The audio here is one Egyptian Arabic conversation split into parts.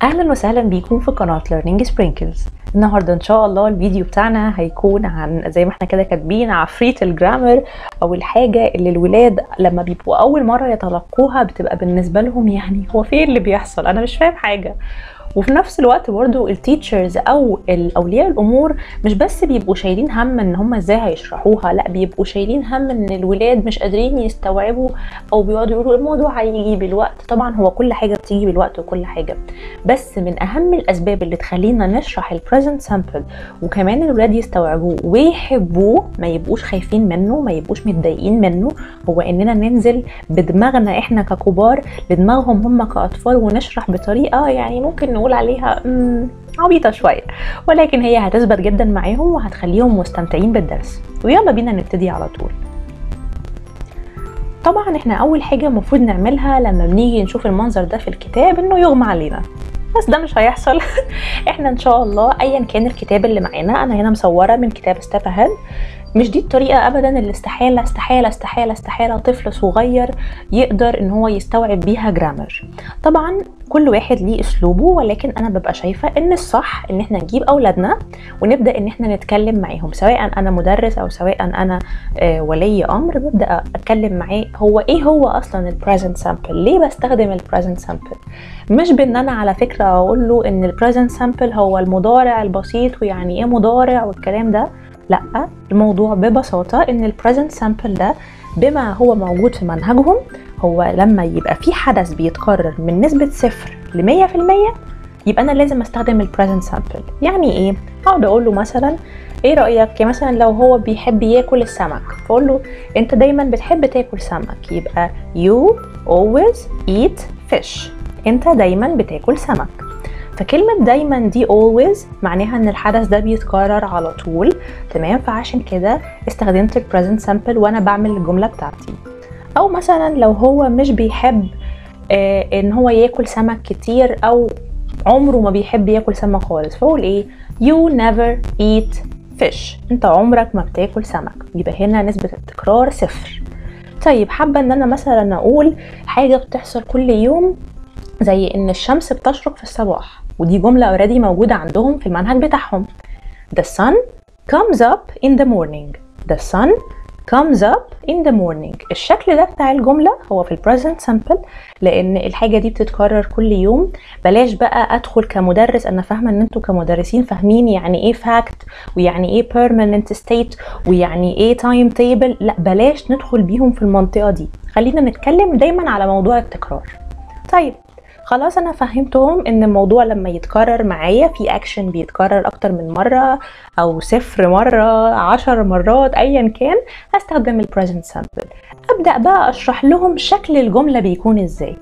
اهلا وسهلا بيكم في قناه Learning Sprinkles النهارده ان شاء الله الفيديو بتاعنا هيكون عن زي ما احنا كده كاتبين عفريت الجرامر او الحاجه اللي الولاد لما بيبقوا اول مره يتلقوها بتبقى بالنسبه لهم يعني هو فين اللي بيحصل انا مش فاهم حاجه وفي نفس الوقت برضو التيتشرز او اولياء الامور مش بس بيبقوا شايلين هم ان هم ازاي هيشرحوها لا بيبقوا شايلين هم ان الولاد مش قادرين يستوعبوا او بيقعدوا يقولوا الموضوع هيجي بالوقت طبعا هو كل حاجه بتيجي بالوقت وكل حاجه بس من اهم الاسباب اللي تخلينا نشرح البريزنت سامبل وكمان الولاد يستوعبوه ويحبوه ما يبقوش خايفين منه ما يبقوش متضايقين منه هو اننا ننزل بدماغنا احنا ككبار لدماغهم هم كاطفال ونشرح بطريقه يعني ممكن نقول عليها مم، عبيطه شويه ولكن هي هتثبت جدا معاهم وهتخليهم مستمتعين بالدرس ويلا بينا نبتدي على طول طبعا احنا اول حاجه المفروض نعملها لما بنيجي نشوف المنظر ده في الكتاب انه يغمى علينا بس ده مش هيحصل احنا ان شاء الله ايا كان الكتاب اللي معانا انا هنا مصوره من كتاب ستيب اهيد مش دي الطريقه ابدا اللي استحاله استحاله استحاله استحاله طفل صغير يقدر ان هو يستوعب بيها جرامر طبعا كل واحد ليه اسلوبه ولكن انا ببقى شايفه ان الصح ان احنا نجيب اولادنا ونبدا ان احنا نتكلم معاهم سواء انا مدرس او سواء انا آه ولي امر ببدا اتكلم معاه هو ايه هو اصلا البريزنت سامبل ليه بستخدم البريزنت سامبل مش بان انا على فكره اقول له ان البريزنت سامبل هو المضارع البسيط ويعني ايه مضارع والكلام ده لا الموضوع ببساطه ان البريزنت سامبل ده بما هو موجود في منهجهم هو لما يبقى في حدث بيتكرر من نسبة صفر ل 100% يبقى أنا لازم أستخدم البريزنت سامبل يعني إيه؟ أقعد أقول له مثلا إيه رأيك مثلا لو هو بيحب ياكل السمك فأقول له أنت دايما بتحب تاكل سمك يبقى you always eat fish أنت دايما بتاكل سمك فكلمة دايما دي always معناها ان الحدث ده بيتكرر على طول تمام فعشان كده استخدمت البريزنت سامبل وانا بعمل الجملة بتاعتي او مثلا لو هو مش بيحب آه ان هو ياكل سمك كتير او عمره ما بيحب ياكل سمك خالص فاقول ايه you never eat fish انت عمرك ما بتاكل سمك يبقى هنا نسبة التكرار صفر طيب حابة ان انا مثلا اقول حاجة بتحصل كل يوم زي ان الشمس بتشرق في الصباح ودي جملة اوريدي موجودة عندهم في المنهج بتاعهم The sun comes up in the morning The sun comes up in the morning الشكل ده بتاع الجملة هو في البريزنت سامبل لأن الحاجة دي بتتكرر كل يوم بلاش بقى أدخل كمدرس أنا فاهمة إن أنتوا كمدرسين فاهمين يعني إيه fact ويعني إيه permanent state ويعني إيه time table لا بلاش ندخل بيهم في المنطقة دي خلينا نتكلم دايما على موضوع التكرار طيب خلاص انا فهمتهم ان الموضوع لما يتكرر معايا في اكشن بيتكرر اكتر من مرة او صفر مرة عشر مرات ايا كان هستخدم البريزنت سامبل ابدأ بقى اشرح لهم شكل الجملة بيكون ازاي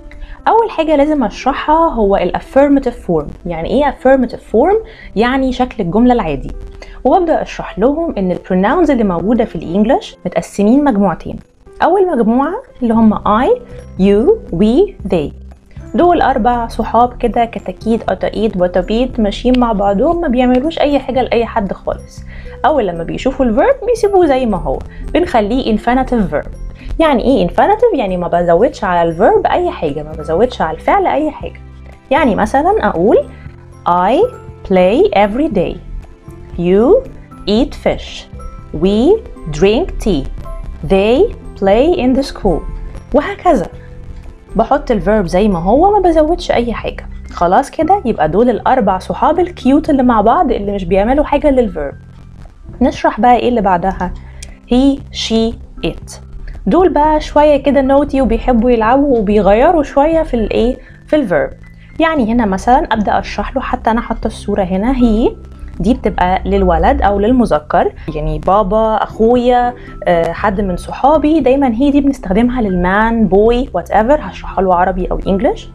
اول حاجة لازم اشرحها هو الافيرماتيف فورم يعني ايه affirmative فورم يعني شكل الجملة العادي وببدأ اشرح لهم ان البروناونز اللي موجودة في الانجليش متقسمين مجموعتين اول مجموعة اللي هم I, you, we, they دول أربع صحاب كده كتاكيد قطاقيد بطابيط ماشيين مع بعضهم ما بيعملوش أي حاجة لأي حد خالص أول لما بيشوفوا الفيرب بيسيبوه زي ما هو بنخليه infinitive verb يعني إيه infinitive؟ يعني ما بزودش على الفيرب أي حاجة ما بزودش على الفعل أي حاجة يعني مثلا أقول I play every day You eat fish We drink tea They play in the school وهكذا بحط الفيرب زي ما هو ما بزودش اي حاجه خلاص كده يبقى دول الاربع صحاب الكيوت اللي مع بعض اللي مش بيعملوا حاجه للفيرب نشرح بقى ايه اللي بعدها he she it دول بقى شويه كده نوتي وبيحبوا يلعبوا وبيغيروا شويه في الايه في الفيرب يعني هنا مثلا ابدا اشرح له حتى انا حاطه الصوره هنا هي دي بتبقى للولد او للمذكر يعني بابا اخويا أه حد من صحابي دايما هي دي بنستخدمها للمان بوي وات ايفر هشرحها له عربي او انجلش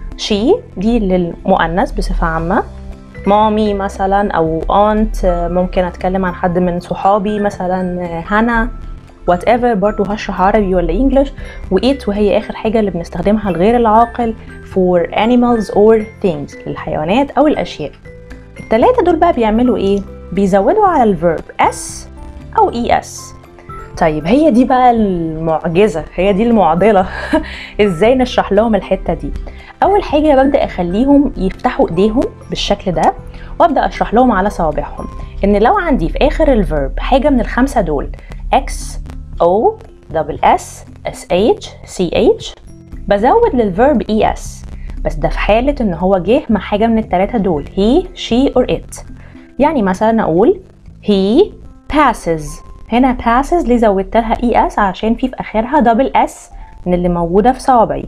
شي دي للمؤنث بصفه عامه مامي مثلا او اونت ممكن اتكلم عن حد من صحابي مثلا هانا وات ايفر برضه هشرح عربي ولا انجلش وايت وهي اخر حاجه اللي بنستخدمها لغير العاقل for animals or things للحيوانات او الاشياء التلاتة دول بقى بيعملوا ايه؟ بيزودوا على الفيرب اس او اي اس طيب هي دي بقى المعجزة هي دي المعضلة ازاي نشرح لهم الحتة دي اول حاجة ببدأ اخليهم يفتحوا ايديهم بالشكل ده وابدأ اشرح لهم على صوابعهم ان لو عندي في اخر الفيرب حاجة من الخمسة دول x o double s s h c h بزود للفيرب es بس ده في حالة ان هو جه مع حاجة من التلاتة دول he she or it يعني مثلا اقول he passes هنا passes ليه زودت لها es عشان في في اخرها دبل s من اللي موجودة في صوابعي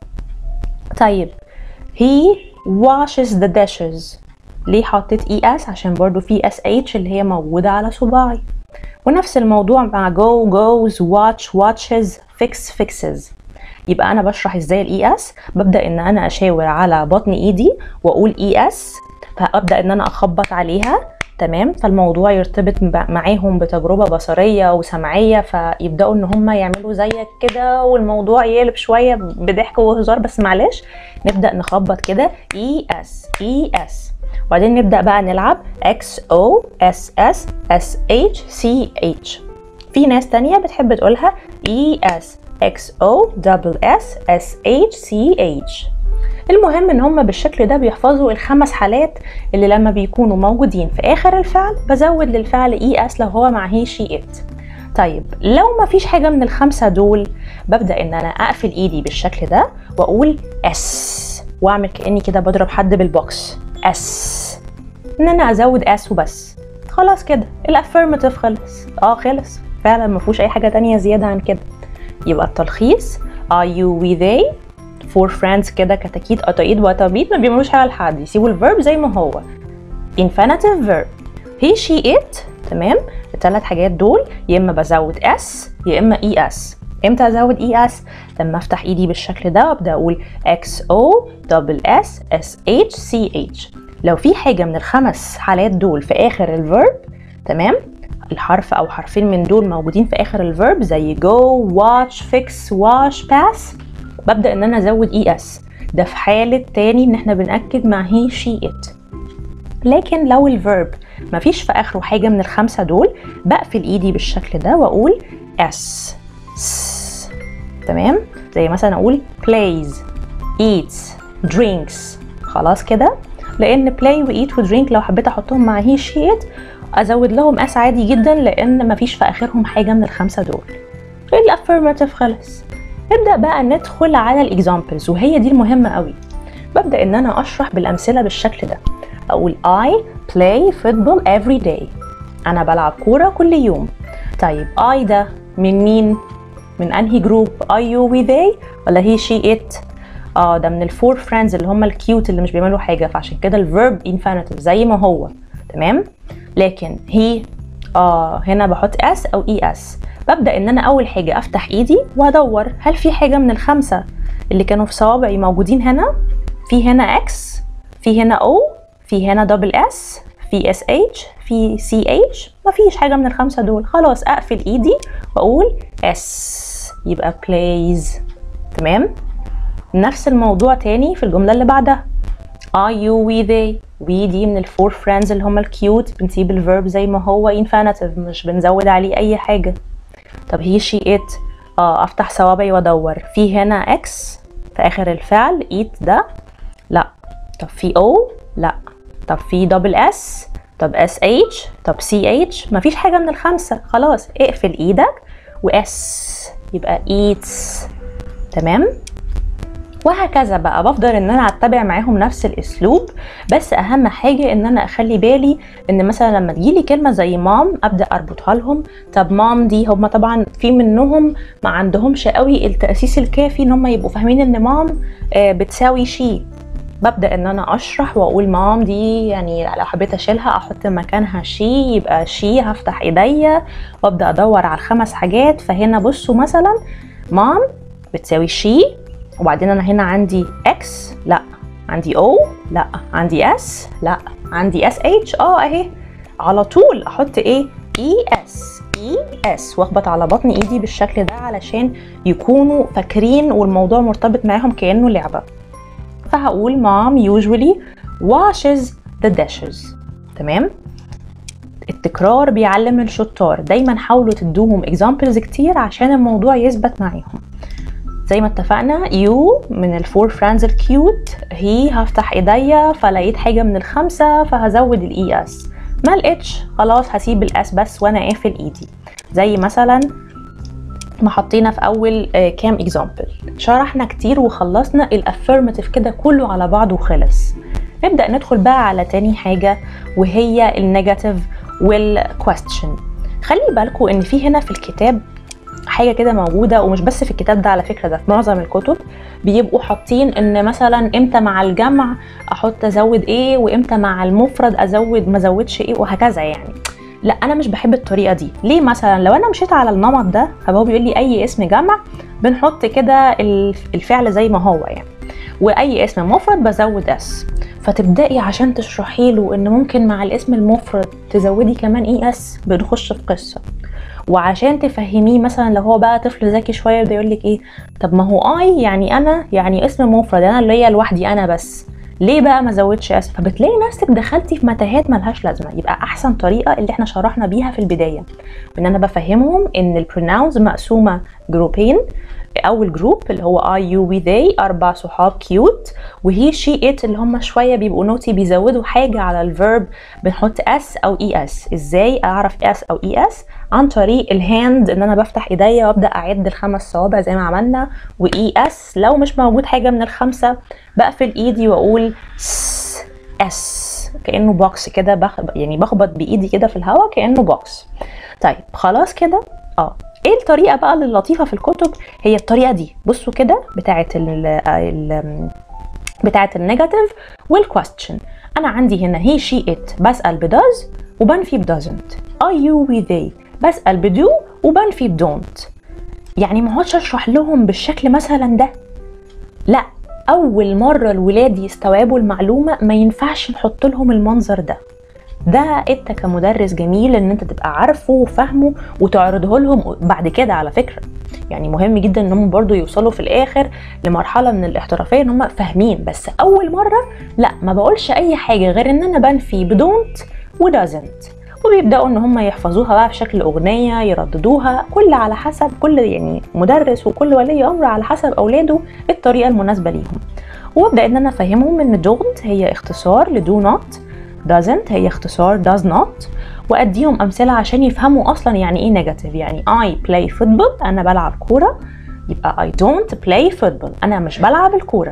طيب he washes the dishes ليه حطيت es عشان برضو في sh اللي هي موجودة على صباعي ونفس الموضوع مع go goes watch watches fix fixes يبقى انا بشرح ازاي الاي اس ببدا ان انا اشاور على بطن ايدي واقول اي اس فابدا ان انا اخبط عليها تمام فالموضوع يرتبط معاهم بتجربه بصريه وسمعيه فيبداوا ان هم يعملوا زيك كده والموضوع يقلب شويه بضحك وهزار بس معلش نبدا نخبط كده اي اس اي اس وبعدين نبدا بقى نلعب اكس او اس اس اس اتش سي اتش في ناس تانية بتحب تقولها اي اس اكس او دبل اس اس اتش سي اتش المهم ان هم بالشكل ده بيحفظوا الخمس حالات اللي لما بيكونوا موجودين في اخر الفعل بزود للفعل اي اس لو هو مع هي شي ات طيب لو ما فيش حاجة من الخمسة دول ببدأ ان انا اقفل ايدي بالشكل ده واقول اس واعمل كأني كده بضرب حد بالبوكس اس ان انا ازود اس وبس خلاص كده الافيرماتيف خلص اه خلص فعلا ما فيهوش اي حاجة تانية زيادة عن كده يبقى التلخيص are you we they for friends كده كتاكيت قطايد وطبيط ما بيعملوش حاجه لحد يسيبوا الفيرب زي ما هو infinitive verb he she it تمام الثلاث حاجات دول يا اما بزود اس يا اما اي اس امتى ازود اي اس لما افتح ايدي بالشكل ده وابدا اقول اكس او دبل اس اس اتش سي اتش لو في حاجه من الخمس حالات دول في اخر الفيرب تمام الحرف او حرفين من دول موجودين في اخر الفيرب زي go watch fix wash pass ببدا ان انا ازود اي اس ده في حاله تاني ان احنا بناكد مع هي شي ات لكن لو الفيرب مفيش في اخره حاجه من الخمسه دول بقفل ايدي بالشكل ده واقول اس تمام زي مثلا اقول plays eats drinks خلاص كده لان play وايت ودرينك لو حبيت احطهم مع هي شي ات ازود لهم اس عادي جدا لان مفيش في اخرهم حاجه من الخمسه دول الافيرماتيف خلص نبدا بقى ندخل على الاكزامبلز وهي دي المهمه قوي ببدا ان انا اشرح بالامثله بالشكل ده اقول I play football every day انا بلعب كوره كل يوم طيب I ده من مين من انهي جروب I you we they ولا هي she it اه ده من الفور فريندز اللي هم الكيوت اللي مش بيعملوا حاجه فعشان كده الفيرب infinitive زي ما هو تمام لكن هي اه هنا بحط اس او اي اس ببدا ان انا اول حاجه افتح ايدي وادور هل في حاجه من الخمسه اللي كانوا في صوابعي موجودين هنا في هنا اكس في هنا او في هنا دبل اس في اس اتش في سي اتش مفيش حاجه من الخمسه دول خلاص اقفل ايدي واقول اس يبقى بلايز تمام نفس الموضوع تاني في الجمله اللي بعدها are you we they we دي من الفور فريندز اللي هم الكيوت بنسيب الفيرب زي ما هو infinitive مش بنزود عليه اي حاجه طب هي شي ات اه افتح صوابعي وادور في هنا اكس في اخر الفعل ايت ده لا طب في او لا طب في دبل اس طب اس اتش طب سي اتش مفيش حاجه من الخمسه خلاص اقفل ايدك واس يبقى ايتس تمام وهكذا بقى بفضل ان انا اتبع معاهم نفس الاسلوب بس اهم حاجه ان انا اخلي بالي ان مثلا لما تجيلي كلمه زي مام ابدا اربطها لهم طب مام دي هم طبعا في منهم ما عندهمش قوي التاسيس الكافي ان هم يبقوا فاهمين ان مام بتساوي شي ببدا ان انا اشرح واقول مام دي يعني لو حبيت اشيلها احط مكانها شي يبقى شي هفتح ايديا وابدا ادور على الخمس حاجات فهنا بصوا مثلا مام بتساوي شي وبعدين انا هنا عندي اكس لا عندي او لا عندي اس لا عندي اس اتش اه اهي على طول احط ايه اي اس اي اس واخبط على بطن ايدي بالشكل ده علشان يكونوا فاكرين والموضوع مرتبط معاهم كانه لعبه فهقول mom usually washes the dishes تمام التكرار بيعلم الشطار دايما حاولوا تدوهم اكزامبلز كتير عشان الموضوع يثبت معاهم زي ما اتفقنا يو من الفور فريندز الكيوت هي هفتح ايديا فلقيت حاجه من الخمسه فهزود الاي اس ما لقيتش خلاص هسيب الاس بس وانا قافل ايدي زي مثلا ما حطينا في اول آه، كام اكزامبل شرحنا كتير وخلصنا الافيرماتيف كده كله على بعضه وخلص نبدا ندخل بقى على تاني حاجه وهي النيجاتيف والكويستشن خلي بالكم ان في هنا في الكتاب حاجه كده موجوده ومش بس في الكتاب ده على فكره ده في معظم الكتب بيبقوا حاطين ان مثلا امتى مع الجمع احط ازود ايه وامتى مع المفرد ازود ما ازودش ايه وهكذا يعني لا انا مش بحب الطريقه دي ليه مثلا لو انا مشيت على النمط ده فهو بيقول لي اي اسم جمع بنحط كده الفعل زي ما هو يعني واي اسم مفرد بزود اس فتبدأي عشان تشرحي له ان ممكن مع الاسم المفرد تزودي كمان اي اس بنخش في قصه وعشان تفهميه مثلا لو هو بقى طفل ذكي شويه يبدا يقول لك ايه طب ما هو اي يعني انا يعني اسم مفرد انا اللي هي لوحدي انا بس ليه بقى ما زودش اس فبتلاقي نفسك دخلتي في متاهات ملهاش لازمه يبقى احسن طريقه اللي احنا شرحنا بيها في البدايه ان انا بفهمهم ان البروناونز مقسومه جروبين اول جروب اللي هو اي يو وي ذي اربع صحاب كيوت وهي شي ات اللي هم شويه بيبقوا نوتي بيزودوا حاجه على الفيرب بنحط اس او اي اس ازاي اعرف اس او اي اس عن طريق الهاند ان انا بفتح ايديا وابدا اعد الخمس صوابع زي ما عملنا واي اس لو مش موجود حاجه من الخمسه بقفل ايدي واقول س اس كانه بوكس كده بخ... يعني بخبط بايدي كده في الهواء كانه بوكس طيب خلاص كده اه ايه الطريقه بقى اللطيفه في الكتب هي الطريقه دي بصوا كده بتاعه ال ال بتاعه النيجاتيف والكويستشن انا عندي هنا هي شي ات بسال بداز وبنفي بدازنت اي يو وي ذي بسال بدو وبنفي بدونت يعني ما اقعدش اشرح لهم بالشكل مثلا ده لا اول مره الولاد يستوعبوا المعلومه ما ينفعش نحط لهم المنظر ده ده انت كمدرس جميل ان انت تبقى عارفه وفاهمه وتعرضه لهم بعد كده على فكره يعني مهم جدا ان هم برضو يوصلوا في الاخر لمرحله من الاحترافيه ان هم فاهمين بس اول مره لا ما بقولش اي حاجه غير ان انا بنفي بدونت ودازنت وبيبداوا ان هم يحفظوها بقى في شكل اغنيه يرددوها كل على حسب كل يعني مدرس وكل ولي امر على حسب اولاده الطريقه المناسبه ليهم وابدا ان انا افهمهم ان دونت هي اختصار لدو نوت doesn't هي اختصار does not واديهم امثله عشان يفهموا اصلا يعني ايه نيجاتيف يعني I play football انا بلعب كوره يبقى I don't play football انا مش بلعب الكوره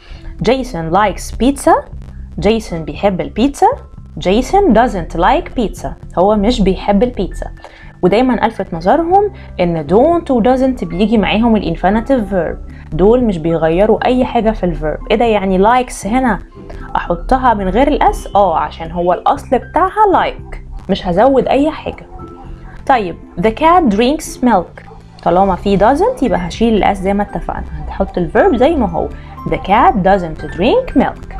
جيسون likes pizza جيسون بيحب البيتزا جيسون doesn't like pizza هو مش بيحب البيتزا ودايما الفت نظرهم ان don't و doesn't بيجي معاهم الانفينيتيف verb دول مش بيغيروا اي حاجه في الفيرب ايه ده يعني likes هنا احطها من غير الاس اه عشان هو الاصل بتاعها like مش هزود اي حاجه طيب the cat drinks milk طالما في doesn't يبقى هشيل الاس زي ما اتفقنا هنحط الفيرب زي ما هو the cat doesn't drink milk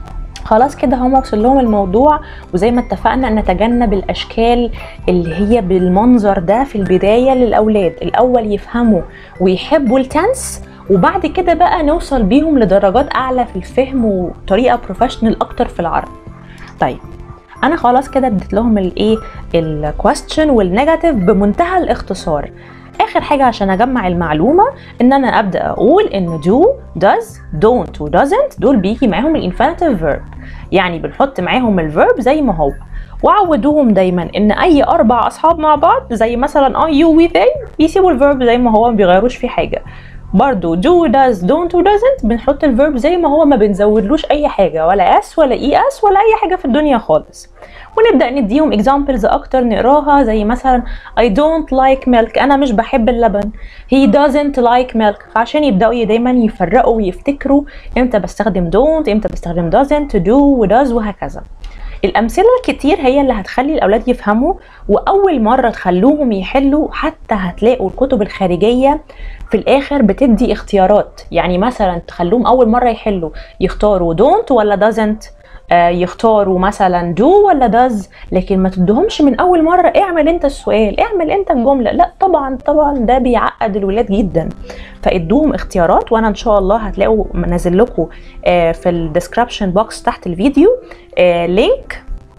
خلاص كده هم وصل لهم الموضوع وزي ما اتفقنا نتجنب الاشكال اللي هي بالمنظر ده في البدايه للاولاد الاول يفهموا ويحبوا التنس وبعد كده بقى نوصل بيهم لدرجات اعلى في الفهم وطريقه بروفيشنال اكتر في العرض طيب انا خلاص كده اديت لهم الايه الكويستشن والنيجاتيف بمنتهى الاختصار اخر حاجه عشان اجمع المعلومه ان انا ابدا اقول ان do does don't و doesn't دول بيجي معاهم الانفينيتيف فيرب يعني بنحط معاهم الفيرب زي ما هو وعودوهم دايما ان اي اربع اصحاب مع بعض زي مثلا I you we they يسيبوا الفيرب زي ما هو ما بيغيروش فيه حاجه برضو do does don't و doesn't بنحط الفيرب زي ما هو ما بنزودلوش اي حاجه ولا اس ولا اي اس ولا اي حاجه في الدنيا خالص ونبدا نديهم examples اكتر نقراها زي مثلا I don't like milk انا مش بحب اللبن he doesn't like milk عشان يبداوا دايما يفرقوا ويفتكروا امتى بستخدم don't امتى بستخدم doesn't do و does وهكذا الامثله الكتير هي اللي هتخلي الاولاد يفهموا واول مره تخلوهم يحلوا حتى هتلاقوا الكتب الخارجيه في الاخر بتدي اختيارات يعني مثلا تخلوهم اول مره يحلوا يختاروا don't ولا doesn't آه يختاروا مثلا do ولا does لكن ما تدهمش من اول مره اعمل انت السؤال اعمل انت الجمله لا طبعا طبعا ده بيعقد الولاد جدا فادوهم اختيارات وانا ان شاء الله هتلاقوا منزل لكم آه في الديسكربشن بوكس تحت الفيديو آه لينك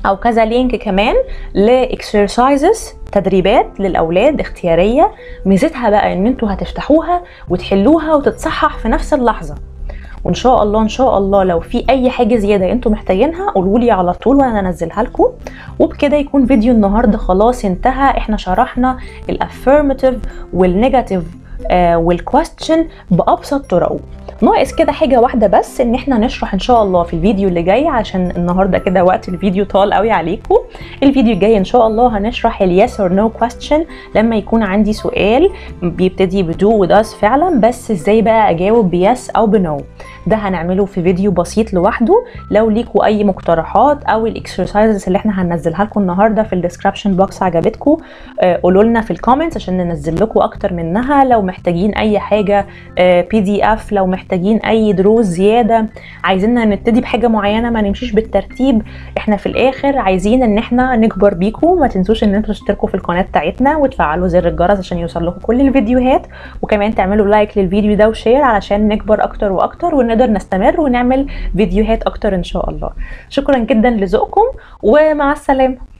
او كذا لينك كمان لاكسرسايزز تدريبات للاولاد اختياريه ميزتها بقى ان انتوا هتفتحوها وتحلوها وتتصحح في نفس اللحظه وان شاء الله ان شاء الله لو في اي حاجه زياده انتوا محتاجينها قولوا لي على طول وانا انزلها لكم وبكده يكون فيديو النهارده خلاص انتهى احنا شرحنا الافيرماتيف والنيجاتيف آه والكويستشن بابسط طرقه ناقص كده حاجه واحده بس ان احنا نشرح ان شاء الله في الفيديو اللي جاي عشان النهارده كده وقت الفيديو طال قوي عليكم الفيديو الجاي ان شاء الله هنشرح اليس اور نو كويستشن لما يكون عندي سؤال بيبتدي بدو وداس فعلا بس ازاي بقى اجاوب بيس او بنو ده هنعمله في فيديو بسيط لوحده لو ليكوا اي مقترحات او الاكسرسايزز اللي احنا هننزلها لكم النهارده في الديسكربشن بوكس عجبتكم آه قولوا لنا في الكومنتس عشان ننزل لكم اكتر منها لو محتاجين اي حاجه بي دي اف لو محتاجين اي دروس زياده عايزيننا نبتدي بحاجه معينه ما نمشيش بالترتيب احنا في الاخر عايزين ان احنا نكبر بيكم ما تنسوش ان انتوا تشتركوا في القناه بتاعتنا وتفعلوا زر الجرس عشان يوصل لكم كل الفيديوهات وكمان تعملوا لايك للفيديو ده وشير علشان نكبر اكتر واكتر ونقدر نستمر ونعمل فيديوهات اكتر ان شاء الله شكرا جدا لذوقكم ومع السلامه